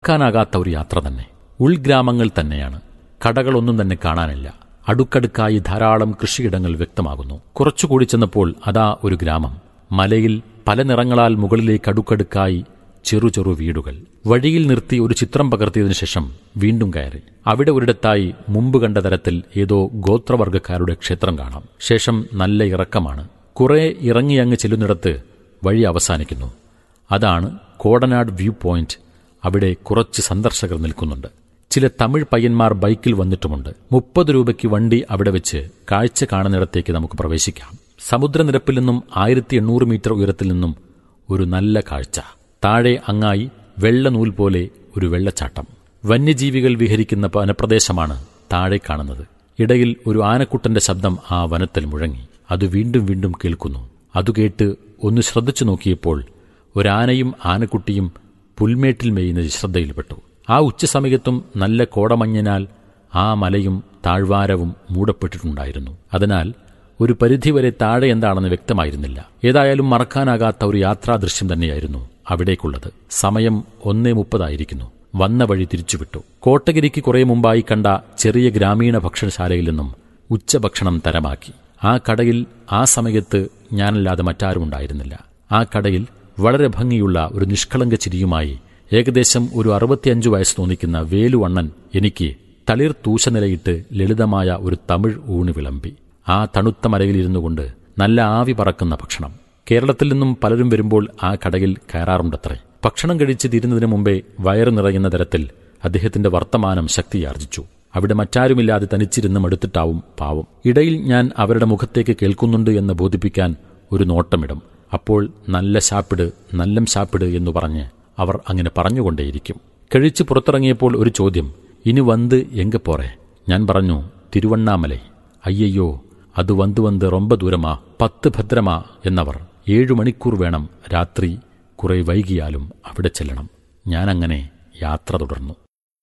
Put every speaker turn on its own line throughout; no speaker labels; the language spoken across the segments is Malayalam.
ക്കാനാകാത്ത ഒരു യാത്ര തന്നെ ഉൾഗ്രാമങ്ങൾ തന്നെയാണ് കടകളൊന്നും തന്നെ കാണാനില്ല അടുക്കടുക്കായി ധാരാളം കൃഷിയിടങ്ങൾ വ്യക്തമാകുന്നു കുറച്ചുകൂടി ചെന്നപ്പോൾ അതാ ഒരു ഗ്രാമം മലയിൽ പല നിറങ്ങളാൽ മുകളിലേക്ക് അടുക്കടുക്കായി ചെറു ചെറു വീടുകൾ വഴിയിൽ നിർത്തി ഒരു ചിത്രം പകർത്തിയതിനു ശേഷം വീണ്ടും കയറി അവിടെ ഒരിടത്തായി മുമ്പ് കണ്ട തരത്തിൽ ഏതോ ഗോത്രവർഗക്കാരുടെ ക്ഷേത്രം കാണാം ശേഷം നല്ല ഇറക്കമാണ് കുറെ ഇറങ്ങിയങ്ങ് ചെല്ലുന്നിടത്ത് വഴി അവസാനിക്കുന്നു അതാണ് കോടനാട് വ്യൂ പോയിന്റ് അവിടെ കുറച്ച് സന്ദർശകർ നിൽക്കുന്നുണ്ട് ചില തമിഴ് പയ്യന്മാർ ബൈക്കിൽ വന്നിട്ടുമുണ്ട് മുപ്പത് രൂപയ്ക്ക് വണ്ടി അവിടെ വെച്ച് കാഴ്ച കാണുന്നിടത്തേക്ക് നമുക്ക് പ്രവേശിക്കാം സമുദ്രനിരപ്പിൽ നിന്നും ആയിരത്തി എണ്ണൂറ് മീറ്റർ ഉയരത്തിൽ നിന്നും ഒരു നല്ല കാഴ്ച താഴെ അങ്ങായി വെള്ള നൂൽ പോലെ ഒരു വെള്ളച്ചാട്ടം വന്യജീവികൾ വിഹരിക്കുന്ന വനപ്രദേശമാണ് താഴെ കാണുന്നത് ഇടയിൽ ഒരു ആനക്കുട്ടന്റെ ശബ്ദം ആ വനത്തിൽ മുഴങ്ങി അത് വീണ്ടും വീണ്ടും കേൾക്കുന്നു അതു കേട്ട് ഒന്ന് ശ്രദ്ധിച്ചു നോക്കിയപ്പോൾ ഒരാനയും ആനക്കുട്ടിയും പുൽമേട്ടിൽ മേയുന്നത് ശ്രദ്ധയിൽപ്പെട്ടു ആ ഉച്ചസമയത്തും നല്ല കോടമഞ്ഞിനാൽ ആ മലയും താഴ്വാരവും മൂടപ്പെട്ടിട്ടുണ്ടായിരുന്നു അതിനാൽ ഒരു പരിധിവരെ താഴെ എന്താണെന്ന് വ്യക്തമായിരുന്നില്ല ഏതായാലും മറക്കാനാകാത്ത ഒരു യാത്രാ ദൃശ്യം തന്നെയായിരുന്നു അവിടേക്കുള്ളത് സമയം ഒന്നേ മുപ്പതായിരിക്കുന്നു വന്ന വഴി തിരിച്ചുവിട്ടു കോട്ടഗിരിക്ക് കുറെ മുമ്പായി കണ്ട ചെറിയ ഗ്രാമീണ ഭക്ഷണശാലയിൽ നിന്നും ഉച്ചഭക്ഷണം തരമാക്കി ആ കടയിൽ ആ സമയത്ത് ഞാനല്ലാതെ മറ്റാരും ഉണ്ടായിരുന്നില്ല ആ കടയിൽ വളരെ ഭംഗിയുള്ള ഒരു നിഷ്കളങ്ക ചിരിയുമായി ഏകദേശം ഒരു അറുപത്തിയഞ്ചു വയസ്സ് തോന്നിക്കുന്ന വേലുവണ്ണൻ എനിക്ക് തളിർ തൂശനിലയിട്ട് ലളിതമായ ഒരു തമിഴ് ഊണ് വിളമ്പി ആ തണുത്ത മലയിലിരുന്നു കൊണ്ട് നല്ല ആവി പറക്കുന്ന ഭക്ഷണം കേരളത്തിൽ നിന്നും പലരും വരുമ്പോൾ ആ കടയിൽ കയറാറുണ്ടത്രേ ഭക്ഷണം കഴിച്ച് തീരുന്നതിന് മുമ്പേ വയറ് നിറയുന്ന തരത്തിൽ അദ്ദേഹത്തിന്റെ വർത്തമാനം ശക്തിയാർജിച്ചു അവിടെ മറ്റാരുമില്ലാതെ തനിച്ചിരുന്ന് മടുത്തിട്ടാവും പാവം ഇടയിൽ ഞാൻ അവരുടെ മുഖത്തേക്ക് കേൾക്കുന്നുണ്ട് എന്ന് ബോധിപ്പിക്കാൻ ഒരു നോട്ടമിടും അപ്പോൾ നല്ല ശാപ്പിട് നല്ലം ശാപ്പിട് എന്ന് പറഞ്ഞ് അവർ അങ്ങനെ പറഞ്ഞുകൊണ്ടേയിരിക്കും കഴിച്ച് പുറത്തിറങ്ങിയപ്പോൾ ഒരു ചോദ്യം ഇനി വന്ന് എങ്ക പോറേ ഞാൻ പറഞ്ഞു തിരുവണ്ണാമലൈ അയ്യയ്യോ അത് വന്ന് വന്ന് റൊമ്പ ദൂരമാ പത്ത് ഭദ്രമാ എന്നവർ ഏഴു മണിക്കൂർ വേണം രാത്രി കുറെ വൈകിയാലും അവിടെ ചെല്ലണം ഞാനങ്ങനെ യാത്ര തുടർന്നു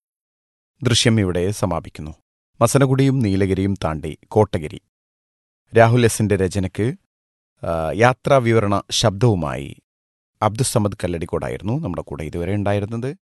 ദൃശ്യം ഇവിടെ സമാപിക്കുന്നു മസനഗുഡിയും നീലഗിരിയും താണ്ടി കോട്ടഗിരി രാഹുൽ എസിന്റെ രചനയ്ക്ക് ആ, യാത്രാ വിവരണ ശബ്ദവുമായി അബ്ദുസമദ് കല്ലടിക്കോടായിരുന്നു നമ്മുടെ കൂടെ ഇതുവരെ ഉണ്ടായിരുന്നത്